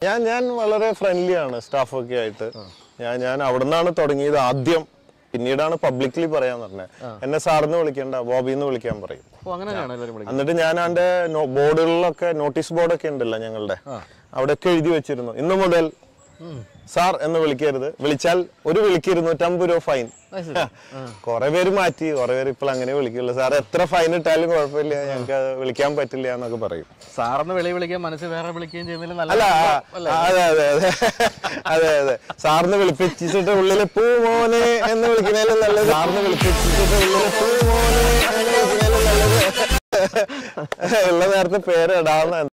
ഞാൻ ഞാൻ വളരെ ഫ്രണ്ട്ലി ആണ് സ്റ്റാഫൊക്കെ ആയിട്ട് ഞാൻ ഞാൻ അവിടെ നിന്നാണ് തുടങ്ങിയത് ആദ്യം പിന്നീടാണ് പബ്ലിക്ലി പറയാൻ പറഞ്ഞത് എന്നെ സാറിന്ന് വിളിക്കണ്ട ബോബിന്ന് വിളിക്കാൻ പറയും ഓ അങ്ങനെ തന്നെയാണ് എല്ലാവരും വിളിക്കുന്നത് എന്നിട്ട് ഞാൻ അതിന്റെ ബോർഡുകളിലൊക്കെ നോട്ടീസ് ബോർഡൊക്കെ ഉണ്ടല്ലോ ഞങ്ങളുടെ അവിടെയൊക്കെ എഴുതി വെച്ചിരുന്നു ഇന്നു മുതൽ സാർ എന്ന് വിളിക്കരുത് വിളിച്ചാൽ ഒരു വിളിക്ക് ഇരുന്നൂറ്റമ്പത് രൂപ ഫൈൻ അത് ശരി. കുറെ പേര് മാറ്റി കുറെ പേര് ഇപ്പോൾ അങ്ങനെ വിളിക്കുള്ളൂ സാർ എത്ര ഫൈൻ ഇട്ടാലും കുഴപ്പമില്ല ഞങ്ങൾക്ക് അത് വിളിക്കാൻ പറ്റില്ല എന്നൊക്കെ പറയും സാറിന് വെളി വിളിക്കാൻ മനസ്സിൽ വേറെ വിളിക്കുകയും ചെയ്യുന്നതിൽ നല്ല അല്ല ആ, അതെ അതെ അതെ അതെ അതെ സാറിന് വിളിപ്പിച്ചിട്ട് ഉള്ളില് പൂ മോനെ എന്ന് വിളിക്കുന്നതിലും നല്ലത് സാറിന് വിളിപ്പിച്ചിട്ട് ഉള്ളില് പൂ മോനെ എന്ന് വിളിക്കുന്നതിലും നല്ലത് ഉള്ള നേരത്തെ പേര് ഇടാവുന്ന